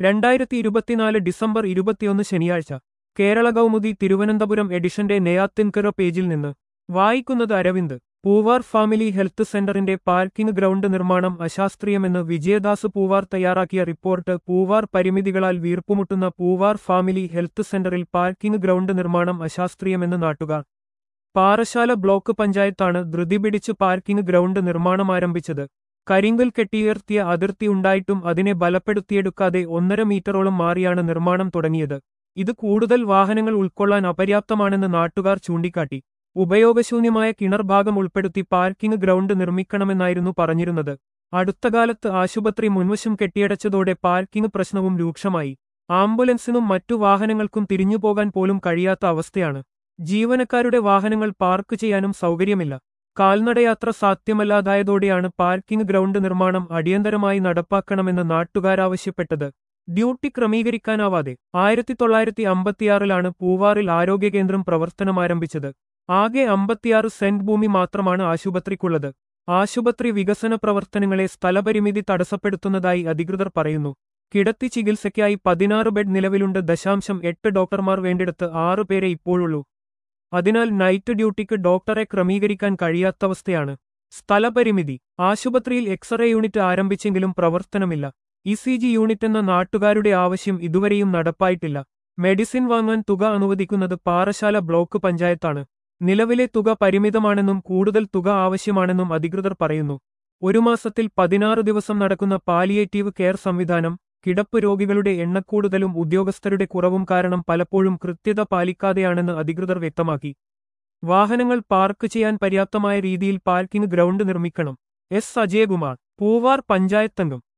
രണ്ടായിരത്തി ഇരുപത്തിനാല് ഡിസംബർ ഇരുപത്തിയൊന്ന് ശനിയാഴ്ച കേരള കൗമുദി തിരുവനന്തപുരം എഡിഷന്റെ നെയ്യാത്തിൻകര പേജിൽ നിന്ന് വായിക്കുന്നത് അരവിന്ദ് പൂവാർ ഫാമിലി ഹെൽത്ത് സെന്ററിന്റെ പാർക്കിംഗ് ഗ്രൗണ്ട് നിർമ്മാണം അശാസ്ത്രീയമെന്ന് വിജയദാസ് പൂവാർ തയ്യാറാക്കിയ റിപ്പോർട്ട് പൂവാർ പരിമിതികളാൽ വീർപ്പുമുട്ടുന്ന പൂവാർ ഫാമിലി ഹെൽത്ത് സെന്ററിൽ പാർക്കിംഗ് ഗ്രൗണ്ട് നിർമ്മാണം അശാസ്ത്രീയമെന്ന് നാട്ടുകാർ പാറശാല ബ്ലോക്ക് പഞ്ചായത്താണ് ധൃതി പിടിച്ച് പാർക്കിംഗ് ഗ്രൗണ്ട് നിർമ്മാണം ആരംഭിച്ചത് കരിങ്കൽ കെട്ടിയുയർത്തിയ അതിർത്തി ഉണ്ടായിട്ടും അതിനെ ബലപ്പെടുത്തിയെടുക്കാതെ ഒന്നര മീറ്ററോളം മാറിയാണ് നിർമ്മാണം തുടങ്ങിയത് ഇത് കൂടുതൽ വാഹനങ്ങൾ ഉൾക്കൊള്ളാൻ അപര്യാപ്തമാണെന്ന് നാട്ടുകാർ ചൂണ്ടിക്കാട്ടി ഉപയോഗശൂന്യമായ കിണർ ഭാഗം ഉൾപ്പെടുത്തി പാർക്കിംഗ് ഗ്രൗണ്ട് നിർമ്മിക്കണമെന്നായിരുന്നു പറഞ്ഞിരുന്നത് അടുത്തകാലത്ത് ആശുപത്രി മുൻവശം കെട്ടിയടച്ചതോടെ പാർക്കിംഗ് പ്രശ്നവും രൂക്ഷമായി ആംബുലൻസിനും മറ്റു വാഹനങ്ങൾക്കും തിരിഞ്ഞുപോകാൻ പോലും കഴിയാത്ത അവസ്ഥയാണ് ജീവനക്കാരുടെ വാഹനങ്ങൾ പാർക്ക് ചെയ്യാനും സൗകര്യമില്ല കാൽനടയാത്ര സാധ്യമല്ലാതായതോടെയാണ് പാർക്കിംഗ് ഗ്രൗണ്ട് നിർമ്മാണം അടിയന്തരമായി നടപ്പാക്കണമെന്ന് നാട്ടുകാരാവശ്യപ്പെട്ടത് ഡ്യൂട്ടി ക്രമീകരിക്കാനാവാതെ ആയിരത്തി തൊള്ളായിരത്തി അമ്പത്തിയാറിലാണ് പൂവാറിൽ ആരോഗ്യകേന്ദ്രം പ്രവർത്തനമാരംഭിച്ചത് ആകെ അമ്പത്തിയാറ് സെന്റ് ഭൂമി മാത്രമാണ് ആശുപത്രിക്കുള്ളത് ആശുപത്രി വികസന പ്രവർത്തനങ്ങളെ സ്ഥലപരിമിതി തടസ്സപ്പെടുത്തുന്നതായി അധികൃതർ പറയുന്നു കിടത്തി ചികിത്സയ്ക്കായി പതിനാറ് ബെഡ് നിലവിലുണ്ട് ദശാംശം എട്ട് ഡോക്ടർമാർ വേണ്ടിടത്ത് ആറു പേരെ ഇപ്പോഴുള്ളൂ അതിനാൽ നൈറ്റ് ഡ്യൂട്ടിക്ക് ഡോക്ടറെ ക്രമീകരിക്കാൻ കഴിയാത്തവസ്ഥയാണ് സ്ഥലപരിമിതി ആശുപത്രിയിൽ എക്സ്റേ യൂണിറ്റ് ആരംഭിച്ചെങ്കിലും പ്രവർത്തനമില്ല ഇ സി ജി യൂണിറ്റ് എന്ന നാട്ടുകാരുടെ ആവശ്യം ഇതുവരെയും നടപ്പായിട്ടില്ല മെഡിസിൻ വാങ്ങാൻ തുക അനുവദിക്കുന്നത് പാറശാല ബ്ലോക്ക് പഞ്ചായത്താണ് നിലവിലെ തുക പരിമിതമാണെന്നും കൂടുതൽ തുക ആവശ്യമാണെന്നും അധികൃതർ പറയുന്നു ഒരു മാസത്തിൽ പതിനാറ് ദിവസം നടക്കുന്ന പാലിയേറ്റീവ് കെയർ സംവിധാനം കിടപ്പ് രോഗികളുടെ എണ്ണക്കൂടുതലും ഉദ്യോഗസ്ഥരുടെ കുറവും കാരണം പലപ്പോഴും കൃത്യത പാലിക്കാതെയാണെന്ന് അധികൃതർ വ്യക്തമാക്കി വാഹനങ്ങൾ പാർക്ക് ചെയ്യാൻ പര്യാപ്തമായ രീതിയിൽ പാർക്കിംഗ് ഗ്രൗണ്ട് നിർമ്മിക്കണം എസ് അജയകുമാർ പൂവാർ പഞ്ചായത്തംഗം